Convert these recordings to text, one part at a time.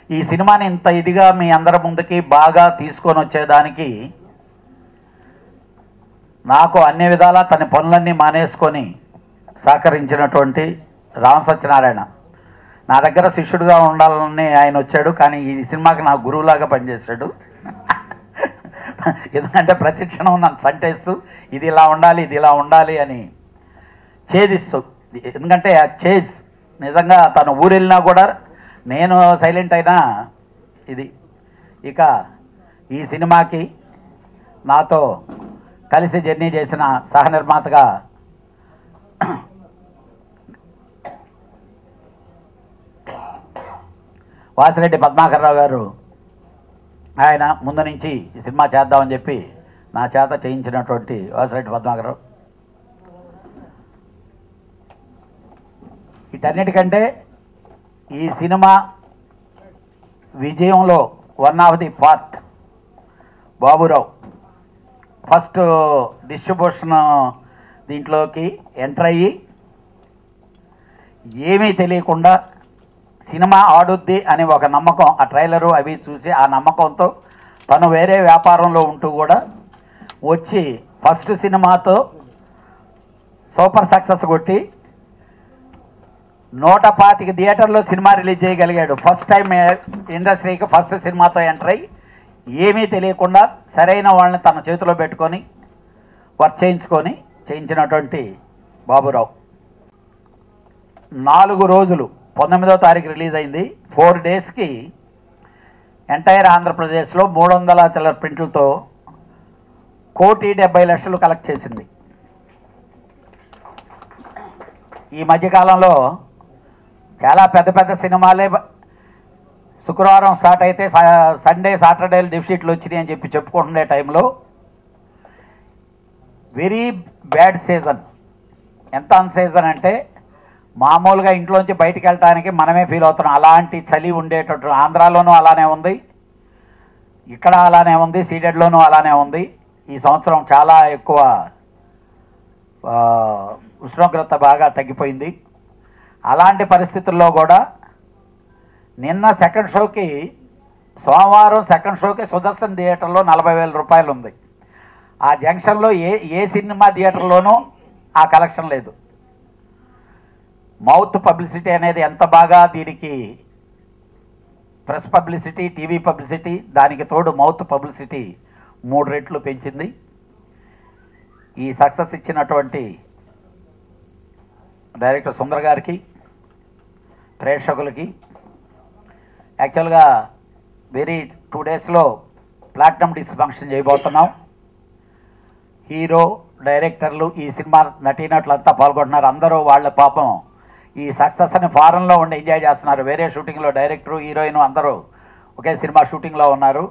ఈ సినిమాని ఇంత ఇదిగా మీ అందరి ముందుకి బాగా తీసుకొని వచ్చేదానికి నాకు అన్ని విధాలా తన పనులన్నీ మానేసుకొని సహకరించినటువంటి రామ సత్యనారాయణ నా దగ్గర శిష్యుడిగా ఉండాలని ఆయన వచ్చాడు కానీ ఈ సినిమాకి నా గురువులాగా పనిచేశాడు ఎందుకంటే ప్రతి క్షణం నన్ను సంటేస్తూ ఇది ఇలా ఉండాలి ఇది ఇలా ఉండాలి అని ఛేదిస్తూ ఎందుకంటే ఆ చేజ్ నిజంగా తను ఊరెళ్ళినా కూడా నేను సైలెంట్ అయినా ఇది ఇక ఈ సినిమాకి నాతో కలిసి జర్నీ చేసిన సహ నిర్మాతగా వాసిరెడ్డి పద్మాకర్రావు గారు ఆయన ముందు నుంచి ఈ సినిమా చేద్దామని చెప్పి నా చేత చేయించినటువంటి వాసిరెడ్డి పద్మాకర్రావు వీటన్నిటికంటే ఈ సినిమా విజయంలో one of the part Baburao first distribution దీంట్లోకి ఎంటర్ అయ్యి ఏమీ తెలియకుండా సినిమా ఆడుద్ది అని ఒక నమ్మకం ఆ ట్రైలరు అవి చూసి ఆ నమ్మకంతో తను వేరే వ్యాపారంలో ఉంటూ కూడా వచ్చి ఫస్ట్ సినిమాతో సూపర్ సక్సెస్ కొట్టి నూట పాతిక థియేటర్లో సినిమా రిలీజ్ చేయగలిగాడు ఫస్ట్ టైం ఇండస్ట్రీకి ఫస్ట్ సినిమాతో ఎంటర్ అయ్యి ఏమీ తెలియకుండా సరైన వాళ్ళని తన చేతిలో పెట్టుకొని వర్క్ చేయించుకొని చేయించినటువంటి బాబురావు నాలుగు రోజులు పంతొమ్మిదో తారీఖు రిలీజ్ అయింది ఫోర్ డేస్కి ఎంటైర్ ఆంధ్రప్రదేశ్లో మూడు వందల చిల్లర ప్రింట్లతో కోటి డెబ్బై లక్షలు కలెక్ట్ చేసింది ఈ మధ్యకాలంలో చాలా పెద్ద పెద్ద సినిమాలే బ- శుక్రవారం స్టార్ట్ అయితే సా- సండే సాటర్డేలు డెఫిసిట్లు వచ్చినాయి అని చెప్పి చెప్పుకుంటుండే టైంలో వెరీ బ్యాడ్ సీజన్ ఎంత అన్ సీజన్ అంటే మామూలుగా ఇంట్లోంచి బయటికి వెళ్ళటానికి మనమే ఫీల్ అవుతున్నాం అలాంటి చలి ఉండేటట్టు ఆంధ్రాలోనూ అలానే ఉంది ఇక్కడ అలానే ఉంది సీడెడ్లోనూ అలానే ఉంది ఈ సంవత్సరం చాలా ఎక్కువ ఆ, ఉష్ణోగ్రత బాగా తగ్గిపోయింది అలాంటి పరిస్థితుల్లో కూడా నిన్న సెకండ్ షోకి సోమవారం సెకండ్ షోకి సుదర్శన్ థియేటర్లో నలభై వేల రూపాయలు ఉంది ఆ జంక్షన్లో ఏ ఏ సినిమా థియేటర్లోనూ ఆ కలెక్షన్ లేదు మౌత్ పబ్లిసిటీ అనేది ఎంత బాగా దీనికి ప్రెస్ పబ్లిసిటీ టీవీ పబ్లిసిటీ దానికి తోడు మౌత్ పబ్లిసిటీ మూడు రెట్లు పెంచింది ఈ సక్సెస్ ఇచ్చినటువంటి డైరెక్టర్ సుందర్ గారికి ప్రేక్షకులకి యాక్చువల్గా వెరీ టూ డేస్లో ప్లాటినం డిస్క్ ఫంక్షన్ చేయబోతున్నాం హీరో డైరెక్టర్లు ఈ సినిమా నటీనటులంతా పాల్గొంటున్నారు అందరూ వాళ్ళ పాపం ఈ సక్సెస్ని ఫారెన్లో ఉండి ఎంజాయ్ చేస్తున్నారు వేరే షూటింగ్లో డైరెక్టరు హీరోయిన్ అందరూ ఒకే సినిమా షూటింగ్లో ఉన్నారు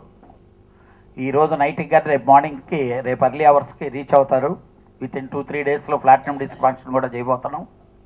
ఈ రోజు నైట్కి కానీ రేపు మార్నింగ్కి రేపు అర్లీ అవర్స్కి రీచ్ అవుతారు విత్ ఇన్ టూ త్రీ డేస్లో ప్లాటినం డిస్క్ ఫంక్షన్ కూడా చేయబోతున్నాం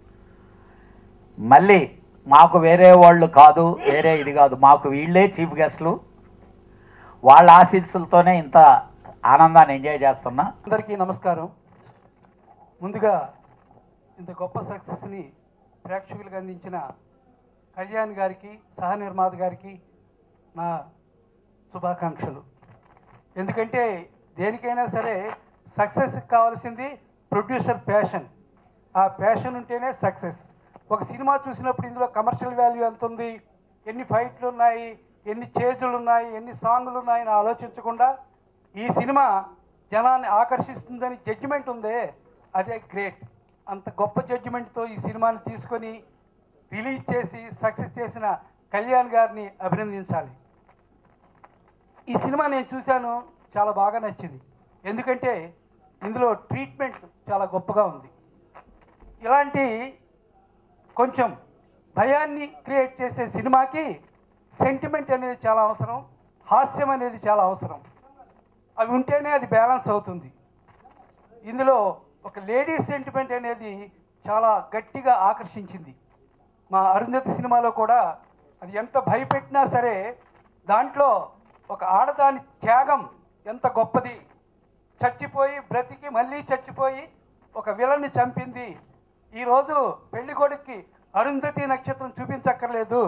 మళ్ళీ మాకు వేరే వాళ్ళు కాదు వేరే ఇది కాదు మాకు వీళ్ళే చీఫ్ గెస్ట్లు వాళ్ళ ఆశీస్సులతోనే ఇంత ఆనందాన్ని ఎంజాయ్ చేస్తున్నా అందరికీ నమస్కారం ముందుగా ఇంత గొప్ప సక్సెస్ని ప్రేక్షకులకు అందించిన కళ్యాణ్ గారికి సహ నిర్మాత గారికి నా శుభాకాంక్షలు ఎందుకంటే దేనికైనా సరే సక్సెస్ కావాల్సింది ప్రొడ్యూసర్ ప్యాషన్ ఆ ప్యాషన్ ఉంటేనే సక్సెస్ ఒక సినిమా చూసినప్పుడు ఇందులో కమర్షియల్ వాల్యూ ఎంత ఉంది ఎన్ని ఫైట్లు ఉన్నాయి ఎన్ని చేజులు ఉన్నాయి ఎన్ని సాంగులు ఉన్నాయని ఆలోచించకుండా ఈ సినిమా జనాన్ని ఆకర్షిస్తుందని జడ్జిమెంట్ ఉందే అదే గ్రేట్ అంత గొప్ప జడ్జిమెంట్తో ఈ సినిమాని తీసుకొని రిలీజ్ చేసి సక్సెస్ చేసిన కళ్యాణ్ గారిని అభినందించాలి ఈ సినిమా నేను చూశాను చాలా బాగా నచ్చింది ఎందుకంటే ఇందులో ట్రీట్మెంట్ చాలా గొప్పగా ఉంది ఇలాంటి కొంచెం భయాన్ని క్రియేట్ చేసే సినిమాకి సెంటిమెంట్ అనేది చాలా అవసరం హాస్యం అనేది చాలా అవసరం అవి ఉంటేనే అది బ్యాలెన్స్ అవుతుంది ఇందులో ఒక లేడీ సెంటిమెంట్ అనేది చాలా గట్టిగా ఆకర్షించింది మా అరుంధతి సినిమాలో కూడా అది ఎంత భయపెట్టినా సరే దాంట్లో ఒక ఆడదాని త్యాగం ఎంత గొప్పది చచ్చిపోయి బ్రతికి మళ్ళీ చచ్చిపోయి ఒక విలన్ని చంపింది ఈరోజు పెళ్లి కొడుక్కి అరుంధతి నక్షత్రం చూపించక్కర్లేదు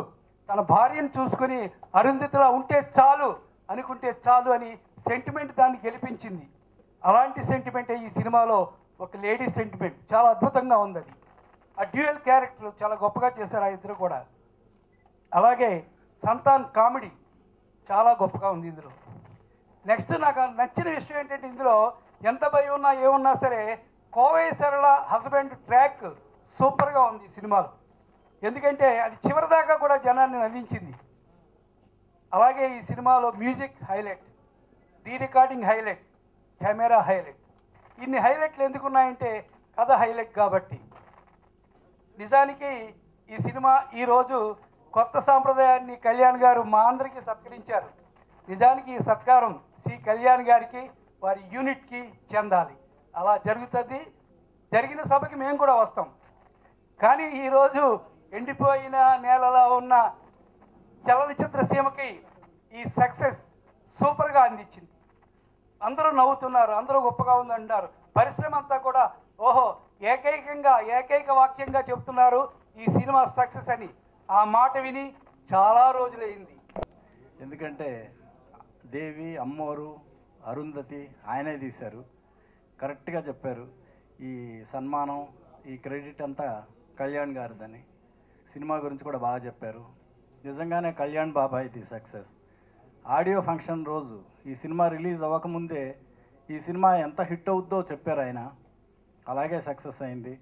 తన భార్యను చూసుకొని అరుంధతిలా ఉంటే చాలు అనుకుంటే చాలు అని సెంటిమెంట్ దాన్ని గెలిపించింది అలాంటి సెంటిమెంట్ ఈ సినిమాలో ఒక లేడీ సెంటిమెంట్ చాలా అద్భుతంగా ఉంది అది ఆ డ్యూయల్ క్యారెక్టర్ చాలా గొప్పగా చేశారు ఆ ఇద్దరు కూడా అలాగే సంతాన్ కామెడీ చాలా గొప్పగా ఉంది ఇందులో నెక్స్ట్ నాకు నచ్చిన విషయం ఏంటంటే ఇందులో ఎంత భయం ఉన్నా ఏమున్నా సరే కోవై సరళ హస్బెండ్ ట్రాక్ సూపర్గా ఉంది ఈ సినిమాలో ఎందుకంటే అది చివరిదాకా కూడా జనాన్ని నవ్వించింది అలాగే ఈ సినిమాలో music highlight re recording highlight camera highlight ఇన్ని హైలైట్లు ఎందుకున్నాయంటే కథ హైలైట్ కాబట్టి నిజానికి ఈ సినిమా ఈరోజు కొత్త సాంప్రదాయాన్ని కళ్యాణ్ గారు మా అందరికీ సత్కరించారు నిజానికి ఈ సత్కారం సి కళ్యాణ్ గారికి వారి యూనిట్కి చెందాలి అలా జరుగుతుంది జరిగిన సభకి మేము కూడా వస్తాం కానీ ఈరోజు ఎండిపోయిన నేలలో ఉన్న చలనచిత్ర సీమకి ఈ సక్సెస్ సూపర్గా అందించింది అందరూ నవ్వుతున్నారు అందరూ గొప్పగా ఉందంటారు పరిశ్రమ అంతా కూడా ఓహో ఏకైకంగా ఏకైక వాక్యంగా చెప్తున్నారు ఈ సినిమా సక్సెస్ అని ఆ మాట విని చాలా రోజులైంది ఎందుకంటే దేవి అమ్మోరు అరుంధతి ఆయనే తీశారు కరెక్ట్గా చెప్పారు ఈ సన్మానం ఈ క్రెడిట్ అంతా కళ్యాణ్ గారిదని సినిమా గురించి కూడా బాగా చెప్పారు నిజంగానే కళ్యాణ్ బాబాయ్ ది సక్సెస్ ఆడియో ఫంక్షన్ రోజు ఈ సినిమా రిలీజ్ అవ్వకముందే ఈ సినిమా ఎంత హిట్ అవుద్దో చెప్పారు ఆయన అలాగే సక్సెస్ అయింది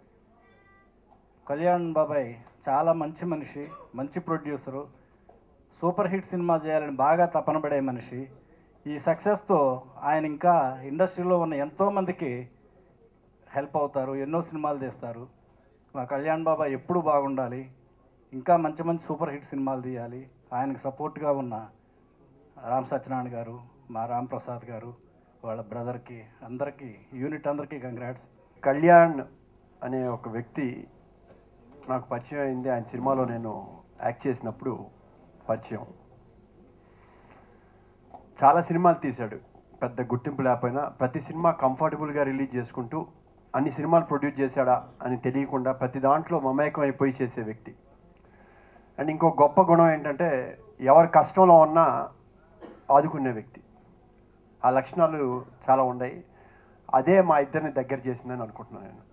కళ్యాణ్ బాబాయ్ చాలా మంచి మనిషి మంచి ప్రొడ్యూసరు సూపర్ హిట్ సినిమా చేయాలని బాగా తపన పడే మనిషి ఈ సక్సెస్తో ఆయన ఇంకా ఇండస్ట్రీలో ఉన్న ఎంతోమందికి హెల్ప్ అవుతారు ఎన్నో సినిమాలు తీస్తారు మా కళ్యాణ్ బాబా ఎప్పుడు బాగుండాలి ఇంకా మంచి మంచి సూపర్ హిట్ సినిమాలు తీయాలి ఆయనకు సపోర్ట్గా ఉన్న రామ్ సత్యనారాయణ గారు మా రామ్ ప్రసాద్ గారు వాళ్ళ బ్రదర్కి అందరికీ యూనిట్ అందరికీ కంగ్రాట్స్ కళ్యాణ్ అనే ఒక వ్యక్తి నాకు పరిచయం అయింది ఆయన సినిమాలో నేను యాక్ట్ చేసినప్పుడు పరిచయం చాలా సినిమాలు తీశాడు పెద్ద గుర్తింపు లేకపోయినా ప్రతి సినిమా కంఫర్టబుల్గా రిలీజ్ చేసుకుంటూ అన్ని సినిమాలు ప్రొడ్యూస్ చేశాడా అని తెలియకుండా ప్రతి దాంట్లో మమేకం అయిపోయి చేసే వ్యక్తి అండ్ ఇంకో గొప్ప గుణం ఏంటంటే ఎవరి కష్టంలో ఉన్నా ఆదుకునే వ్యక్తి ఆ లక్షణాలు చాలా ఉన్నాయి అదే మా ఇద్దరిని దగ్గర చేసిందని అనుకుంటున్నాను నేను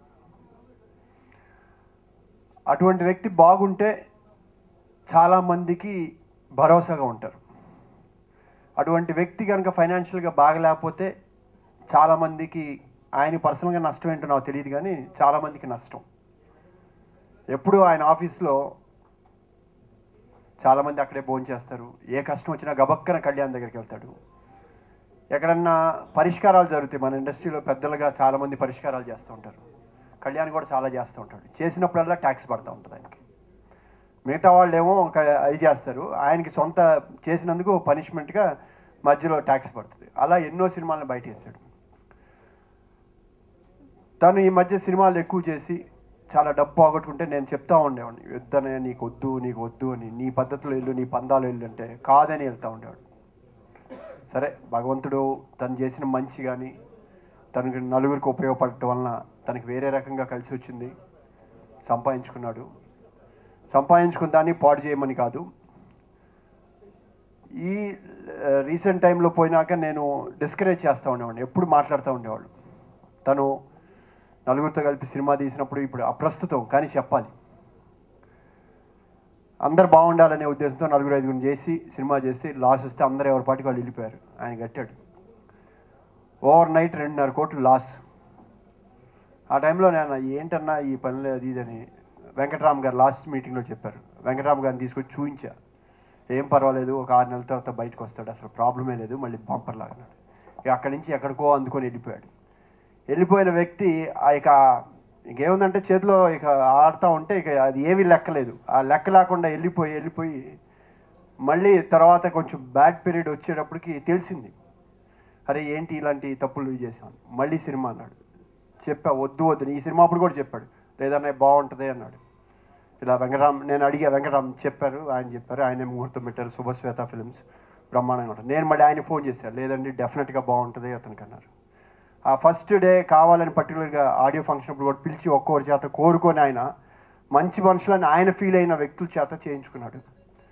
అటువంటి వ్యక్తి బాగుంటే చాలా మందికి భరోసాగా ఉంటారు అటువంటి వ్యక్తి కనుక ఫైనాన్షియల్గా బాగలేకపోతే చాలా మందికి ఆయన పర్సనల్గా నష్టం ఏంటో నాకు తెలియదు కానీ చాలా మందికి నష్టం ఎప్పుడు ఆయన ఆఫీస్లో చాలా మంది అక్కడే భోజనం చేస్తారు ఏ కష్టం వచ్చినా గబక్కన కళ్యాణ్ దగ్గరికి వెళ్తాడు ఎక్కడన్నా పరిష్కారాలు జరుగుతాయి మన ఇండస్ట్రీలో పెద్దలుగా చాలా మంది పరిష్కారాలు చేస్తూ ఉంటారు కళ్యాణ్ కూడా చాలా చేస్తూ ఉంటాడు చేసినప్పుడల్లా ట్యాక్స్ పడుతూ ఉంటుంది ఆయనకి మిగతా వాళ్ళు ఏమో ఒక అది చేస్తారు ఆయనకి సొంత చేసినందుకు పనిష్మెంట్గా మధ్యలో ట్యాక్స్ పడుతుంది అలా ఎన్నో సినిమాలను బయట వేశాడు తను ఈ మధ్య సినిమాలు ఎక్కువ చేసి చాలా డబ్బు పోగొట్టుకుంటే నేను చెప్తా ఉండేవాడిని వద్దనే నీకు వద్దు నీకు వద్దు అని నీ పద్ధతిలో వెళ్ళు నీ పందాలు వెళ్ళు అంటే కాదని వెళ్తా ఉండేవాడు సరే భగవంతుడు తను చేసిన మంచి కానీ తనకి నలుగురికి ఉపయోగపడటం వలన తనకి వేరే రకంగా కలిసి వచ్చింది సంపాదించుకున్నాడు సంపాదించుకున్న దాన్ని పాడు చేయమని కాదు ఈ రీసెంట్ టైంలో పోయినాక నేను డిస్కరేజ్ చేస్తూ ఉండేవాడిని ఎప్పుడు మాట్లాడుతూ ఉండేవాళ్ళు తను నలుగురితో కలిపి సినిమా తీసినప్పుడు ఇప్పుడు అప్రస్తుతం కానీ చెప్పాలి అందరు బాగుండాలనే ఉద్దేశంతో నలుగురు ఐదుగురు చేసి సినిమా చేసి లాస్ వస్తే అందరు ఎవరి పాటికి వాళ్ళు వెళ్ళిపోయారు ఆయన కట్టాడు ఓవర్ నైట్ రెండున్నర కోట్లు లాస్ ఆ టైంలో నేను ఏంటన్నా ఈ పనులు అది ఇదని వెంకటరామ్ గారు లాస్ట్ మీటింగ్లో చెప్పారు వెంకటరామ్ గారిని తీసుకొచ్చి చూపించా ఏం పర్వాలేదు ఒక ఆరు నెలల తర్వాత బయటకు వస్తాడు అసలు ప్రాబ్లమే లేదు మళ్ళీ బంపర్ లాగినాడు ఇక అక్కడి నుంచి ఎక్కడికో అందుకొని వెళ్ళిపోయాడు వెళ్ళిపోయిన వ్యక్తి ఆ ఇక ఇంకేముందంటే చేతిలో ఇక ఆడుతూ ఉంటే ఇక అది ఏమీ లెక్కలేదు ఆ లెక్క లేకుండా వెళ్ళిపోయి వెళ్ళిపోయి మళ్ళీ తర్వాత కొంచెం బ్యాడ్ పీరియడ్ వచ్చేటప్పటికి తెలిసింది అరే ఏంటి ఇలాంటి తప్పులు చేశాను మళ్ళీ సినిమా అన్నాడు చెప్పా వద్దు వద్దు ఈ సినిమా అప్పుడు కూడా చెప్పాడు లేదన్నా బాగుంటుంది అన్నాడు ఇలా వెంకటరామ్ నేను అడిగా వెంకటరామ్ చెప్పారు ఆయన చెప్పారు ఆయన ముహూర్తం పెట్టారు శుభశ్వేత ఫిల్మ్స్ బ్రహ్మాండంగా ఉంటుంది నేను మళ్ళీ ఆయన ఫోన్ చేశాను లేదండి డెఫినెట్గా బాగుంటుంది అతనికి అన్నారు ఆ ఫస్ట్ డే కావాలని పర్టికులర్గా ఆడియో ఫంక్షన్ అప్పుడు కూడా పిలిచి ఒక్కొక్కరి చేత కోరుకొని ఆయన మంచి మనుషులని ఆయన ఫీల్ అయిన వ్యక్తుల చేత చేయించుకున్నాడు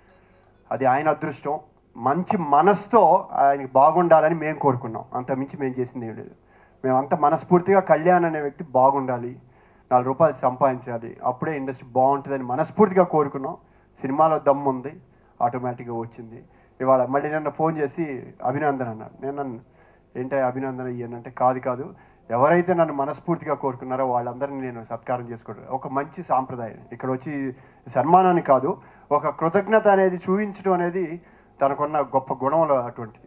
అది ఆయన అదృష్టం మంచి మనసుతో ఆయనకి బాగుండాలని మేము కోరుకున్నాం అంత మించి మేము చేసింది ఏం లేదు మేము అంత మనస్ఫూర్తిగా కళ్యాణ్ అనే వ్యక్తి బాగుండాలి నాలుగు రూపాయలు సంపాదించాలి అప్పుడే ఇండస్ట్రీ బాగుంటుందని మనస్ఫూర్తిగా కోరుకున్నాం సినిమాలో దమ్ము ఉంది ఆటోమేటిక్గా వచ్చింది ఇవాళ మళ్ళీ నన్ను ఫోన్ చేసి అభినందన అన్నారు నేను నన్ను ఏంటి అభినందన ఇయ్యనంటే కాదు కాదు ఎవరైతే నన్ను మనస్ఫూర్తిగా కోరుకున్నారో వాళ్ళందరినీ నేను సత్కారం చేసుకోవడం ఒక మంచి సాంప్రదాయం ఇక్కడ వచ్చి సన్మానాన్ని కాదు ఒక కృతజ్ఞత అనేది చూపించడం అనేది తనకున్న గొప్ప గుణంలో అటువంటి